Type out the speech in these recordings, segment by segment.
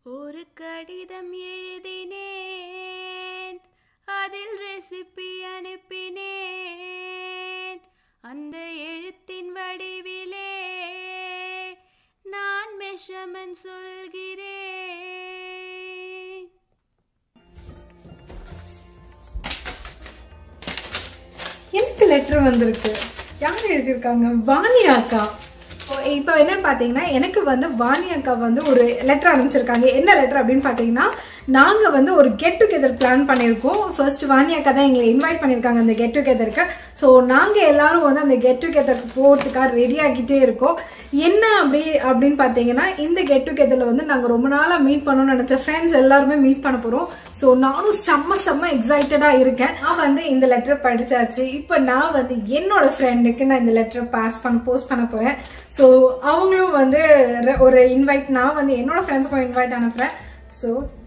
ஒரு கடிதம் எழுதினேன் அதில் ரெசிபி அனுப்பினேன் அந்த எழுத்தின் வடிவிலே நான் மெஷமன் சொல்கிறேன் எனக்கு லெட்டர் வந்திருக்கு யார் எழுதியிருக்காங்க வாணி அக்கா இப்போ என்னன்னு பார்த்தீங்கன்னா எனக்கு வந்து வாணி அக்கா வந்து ஒரு லெட்டர் அனுப்பிச்சிருக்காங்க என்ன லெட்டர் அப்படின்னு பார்த்தீங்கன்னா நாங்கள் வந்து ஒரு கெட் டுகெதர் பிளான் பண்ணியிருக்கோம் ஃபர்ஸ்ட் வாணி அக்கா தான் எங்களை இன்வைட் பண்ணியிருக்காங்க அந்த கெட் டுகெதருக்கு ஸோ நாங்கள் எல்லாரும் வந்து அந்த கெட் டுகெதருக்கு போகிறதுக்காக ரெடி ஆகிட்டே இருக்கோம் என்ன அப்படி அப்படின்னு பார்த்தீங்கன்னா இந்த கெட் டுகெதரில் வந்து நாங்கள் ரொம்ப நாளாக மீட் பண்ணணும்னு நினச்ச ஃப்ரெண்ட்ஸ் எல்லாருமே மீட் பண்ண போகிறோம் ஸோ நானும் செம்ம செம்ம எக்ஸைட்டடாக இருக்கேன் நான் வந்து இந்த லெட்டர் படிச்சாச்சு இப்போ நான் வந்து என்னோட ஃப்ரெண்டுக்கு நான் இந்த லெட்டரை பாஸ் பண்ண போஸ்ட் பண்ண போகிறேன் ஸோ அவங்களும் வந்து ரெ- ஒரு இன்வைட் நான் வந்து என்னோட ஃப்ரெண்ட்ஸ்க்கும் இன்வைட் அனுப்புகிறேன் ஸோ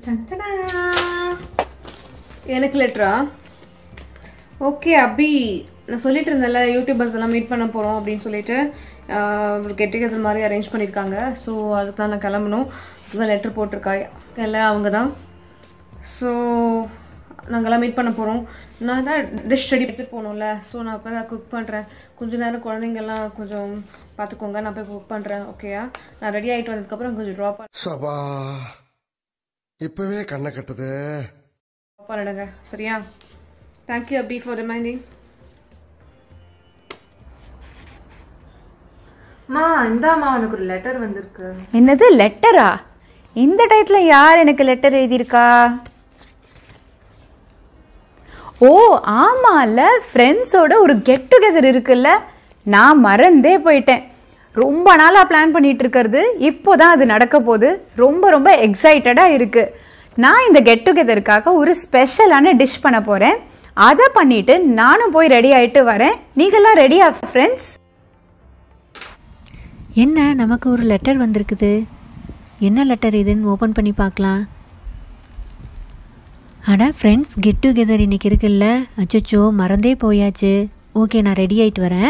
எனக்கு லெட்டரா ஓகே அபி நான் சொல்லிட்டு இருந்தேன்ல யூடியூபர்ஸ் எல்லாம் மீட் பண்ண போகிறோம் அப்படின்னு சொல்லிட்டு கெட் டுகெதர் மாதிரி அரேஞ்ச் பண்ணியிருக்காங்க ஸோ அதுக்கு தான் நான் கிளம்பணும் அதுதான் லெட்டர் போட்டிருக்கா எல்லாம் அவங்க தான் ஸோ நாங்கெல்லாம் மீட் பண்ண போகிறோம் நான் தான் டிஷ் ரெடி எடுத்துட்டு போகணும்ல ஸோ நான் இப்போ தான் குக் பண்ணுறேன் கொஞ்ச நேரம் குழந்தைங்கெல்லாம் கொஞ்சம் பார்த்துக்கோங்க நான் போய் குக் பண்ணுறேன் ஓகேயா நான் ரெடி ஆகிட்டு வந்ததுக்கப்புறம் கொஞ்சம் ட்ராப் சபா இப்பவே கண்ணை கட்டுது பண்ணிடுங்க சரியா தேங்க்யூ அபி ஃபார் ரிமைண்டிங் மா இந்தாம்மா உனக்கு ஒரு லெட்டர் வந்திருக்கு என்னது லெட்டரா இந்த டயத்துல யார் எனக்கு லெட்டர் எழுதியிருக்கா ஓ ஆமால ஃப்ரெண்ட்ஸோட ஒரு கெட் டுகெதர் இருக்குல்ல நான் மறந்தே போயிட்டேன் ரொம்ப நாளா பிளான் பண்ணிட்டு இருக்கிறது இப்போதான் அது நடக்க போகுது ரொம்ப ரொம்ப எக்ஸைட்டடா இருக்கு நான் இந்த கெட் டுகெதருக்காக ஒரு ஸ்பெஷலான டிஷ் பண்ண போறேன் அதை பண்ணிட்டு நானும் போய் ரெடி ஆயிட்டு வரேன் நீங்களாம் ரெடியா ஃப்ரெண்ட்ஸ் என்ன நமக்கு ஒரு லெட்டர் வந்திருக்குது என்ன லெட்டர் இதுன்னு ஓப்பன் பண்ணி பார்க்கலாம் அட ஃப்ரெண்ட்ஸ் கெட் டுகெதர் இன்னைக்கு இருக்குல்ல அச்சோ மறந்தே போயாச்சு ஓகே நான் ரெடி ஆயிட்டு வரேன்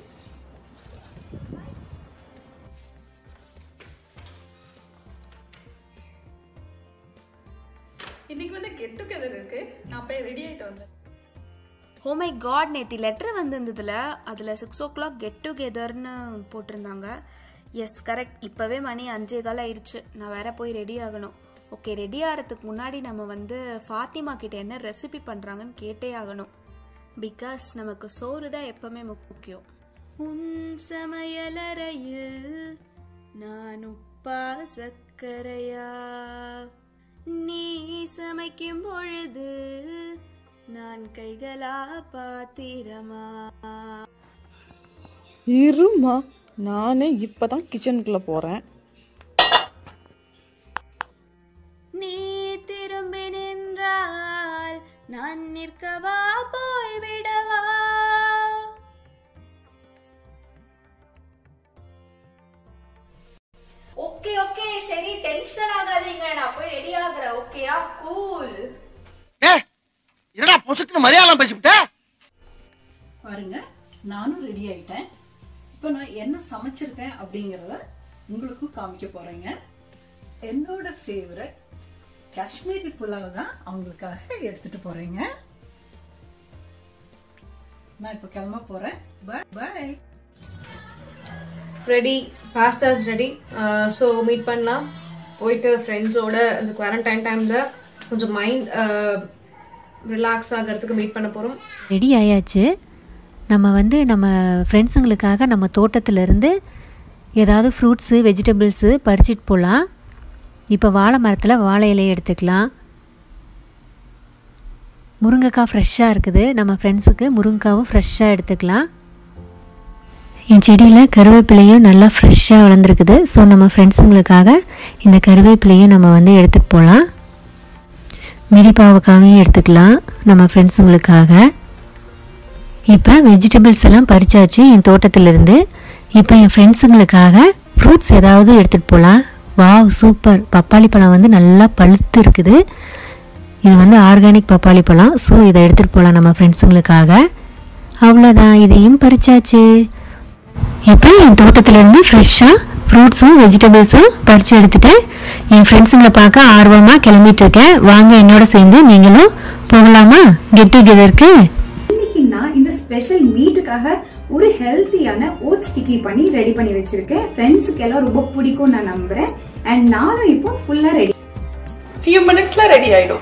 இன்னைக்கு வந்து கெட் டுகெதர் இருக்கு நான் போய் ரெடி ஆகிட்டு வந்தேன் ஓ மை காட் நேத்தி லெட்டர் வந்திருந்ததுல அதில் சிக்ஸ் ஓ கிளாக் கெட் டுகெதர்னு போட்டிருந்தாங்க எஸ் கரெக்ட் இப்போவே மணி அஞ்சே கால் ஆயிடுச்சு நான் வேற போய் ரெடி ஆகணும் ஓகே ரெடி ஆகிறதுக்கு முன்னாடி நம்ம வந்து ஃபாத்திமா கிட்ட என்ன ரெசிபி பண்ணுறாங்கன்னு கேட்டே ஆகணும் பிகாஸ் நமக்கு சோறு தான் எப்பவுமே முக்கியம் உன் சமையலறையில் நான் உப்பா சக்கரையா நீ சமைக்கும் பொழுது நான் கைகளா பாத்திரமா இருமா நானே இப்பதான் கிச்சனுக்குள்ள போறேன் நீ திரும்பி நின்றால் நான் நிற்கவா போய்விடவா ஓகே ஓகே சரி டென்ஷன் ஆகாதீங்க நான் போய் ரெடி ஆகுறேன் ஓகேயா கூல் என்னடா பொசுக்கு மலையாளம் பேசிவிட்ட பாருங்க நானும் ரெடி ஆயிட்டேன் இப்போ நான் என்ன சமைச்சிருக்கேன் அப்படிங்கறத உங்களுக்கும் காமிக்க போறேங்க என்னோட ஃபேவரட் காஷ்மீரி புலாவ் தான் அவங்களுக்காக எடுத்துட்டு போறேங்க நான் இப்போ கிளம்ப போறேன் bye bye ready pastas ready so meet பண்ணலாம் போயிட்டு ஃப்ரெண்ட்ஸோட இந்த குவாரண்டைன் டைமில் கொஞ்சம் மைண்ட் ரிலாக்ஸ் ஆகிறதுக்கு மீட் பண்ண போகிறோம் ரெடி ஆயாச்சு நம்ம வந்து நம்ம ஃப்ரெண்ட்ஸுங்களுக்காக நம்ம தோட்டத்திலேருந்து ஏதாவது ஃப்ரூட்ஸு வெஜிடபிள்ஸு பறிச்சிட்டு போகலாம் இப்போ வாழை மரத்தில் வாழை இலையை எடுத்துக்கலாம் முருங்கைக்காய் ஃப்ரெஷ்ஷாக இருக்குது நம்ம ஃப்ரெண்ட்ஸுக்கு முருங்கைக்காவும் ஃப்ரெஷ்ஷாக எடுத்துக்கலாம் என் செடியில் கருவேப்பிலையும் நல்லா ஃப்ரெஷ்ஷாக வளர்ந்துருக்குது ஸோ நம்ம ஃப்ரெண்ட்ஸுங்களுக்காக இந்த கருவேப்பிலையும் நம்ம வந்து எடுத்துகிட்டு போகலாம் மிதிப்பாவுக்காகவும் எடுத்துக்கலாம் நம்ம ஃப்ரெண்ட்ஸுங்களுக்காக இப்போ வெஜிடபிள்ஸ் எல்லாம் பறிச்சாச்சு என் தோட்டத்திலிருந்து இப்போ என் ஃப்ரெண்ட்ஸுங்களுக்காக ஃப்ரூட்ஸ் ஏதாவது எடுத்துகிட்டு போகலாம் வாவ் சூப்பர் பப்பாளி பழம் வந்து நல்லா பழுத்து இருக்குது இது வந்து ஆர்கானிக் பப்பாளி பழம் ஸோ இதை எடுத்துகிட்டு போகலாம் நம்ம ஃப்ரெண்ட்ஸுங்களுக்காக அவ்வளோதான் இதையும் பறிச்சாச்சு இப்போ என் தோட்டத்திலேருந்து ஃப்ரெஷ்ஷாக ஃப்ரூட்ஸும் வெஜிடபிள்ஸும் பறித்து எடுத்துட்டேன் என் ஃப்ரெண்ட்ஸுங்களை பார்க்க ஆர்வமாக கிளம்பிட்டு இருக்கேன் வாங்க என்னோட சேர்ந்து நீங்களும் போகலாமா கெட் டுகெதருக்கு இன்னைக்கு நான் இந்த ஸ்பெஷல் மீட்டுக்காக ஒரு ஹெல்த்தியான ஓட் ஸ்டிக்கி பண்ணி ரெடி பண்ணி வச்சிருக்கேன் ஃப்ரெண்ட்ஸுக்கு எல்லாம் ரொம்ப பிடிக்கும் நான் நம்புறேன் அண்ட் நானும் இப்போ ஃபுல்லா ரெடி ஃபியூ மினிட்ஸ்ல ரெடி ஆயிடும்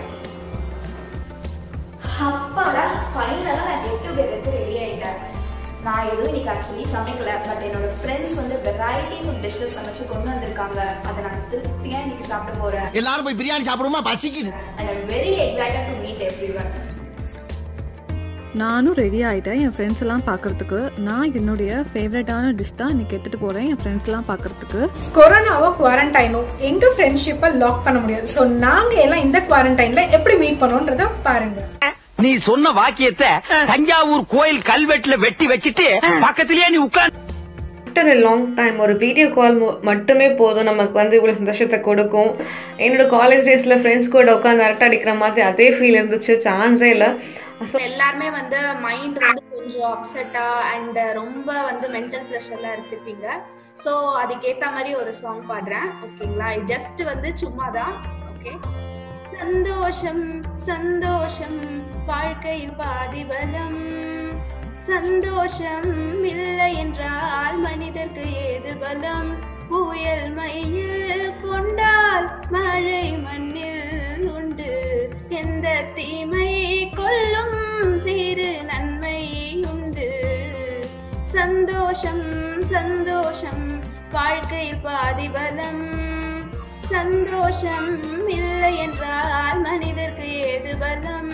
அப்பாடா ஃபைனலாக நான் கெட் டுகெதருக்கு ரெடி ஆயிட்டேன் நான் எதுவும் இன்னைக்கு ஆக்சுவலி சமைக்கல பட் என்னோட ஃப்ரெண்ட்ஸ் வந்து வெரைட்டி ஃபுட் டிஷ்ஷஸ் சமைச்சு கொண்டு வந்திருக்காங்க அதை நான் திருப்தியாக இன்னைக்கு சாப்பிட போறேன் எல்லாரும் போய் பிரியாணி சாப்பிடுமா பசிக்குது and I'm very excited to meet everyone நானும் ரெடி ஆகிட்டேன் என் ஃப்ரெண்ட்ஸ் எல்லாம் பார்க்கறதுக்கு நான் என்னுடைய ஃபேவரட்டான டிஷ் தான் இன்னைக்கு எடுத்துகிட்டு போகிறேன் என் ஃப்ரெண்ட்ஸ் எல்லாம் பார்க்கறதுக்கு கொரோனாவோ குவாரண்டைனோ எங்க ஃப்ரெண்ட்ஷிப்பை லாக் பண்ண முடியாது ஸோ நாங்க எல்லாம் இந்த குவாரண்டைன்ல எப்படி மீட் பண்ணோன்றத பாருங்க நீ சொன்ன வாக்கியத்தை தஞ்சாவூர் கோயில் கல்வெட்டுல வெட்டி வச்சிட்டு பக்கத்திலேயே நீ உட்கார்ந்து ஆஃப்டர் a லாங் டைம் ஒரு வீடியோ கால் மட்டுமே போதும் நமக்கு வந்து இவ்வளோ சந்தோஷத்தை கொடுக்கும் என்னோட காலேஜ் டேஸில் ஃப்ரெண்ட்ஸ் கூட உட்காந்து அரட்டை அடிக்கிற மாதிரி அதே ஃபீல் இருந்துச்சு சான்ஸே இல்லை ஸோ எல்லாருமே வந்து மைண்ட் வந்து கொஞ்சம் அப்செட்டா அண்ட் ரொம்ப வந்து மென்டல் ப்ரெஷர்லாம் எடுத்துப்பீங்க ஸோ அதுக்கேற்ற மாதிரி ஒரு சாங் பாடுறேன் ஓகேங்களா ஜஸ்ட் வந்து சும்மா தான் ஓகே சந்தோஷம் சந்தோஷம் வாழ்க்கையின் பாதிபலம் சந்தோஷம் இல்லை என்றால் மனிதர்க்கு ஏது பலம் புயல் மையில் கொண்டால் மழை மண்ணில் உண்டு எந்த தீமை கொல்லும் சிறு நன்மை உண்டு சந்தோஷம் சந்தோஷம் வாழ்க்கையில் பாதி பலம் சந்தோஷம் இல்லை என்றால் மனிதர்க்கு ஏது பலம்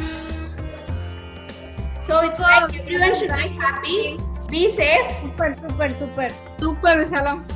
So it's like everyone should be happy, be safe. Super super super super சலம்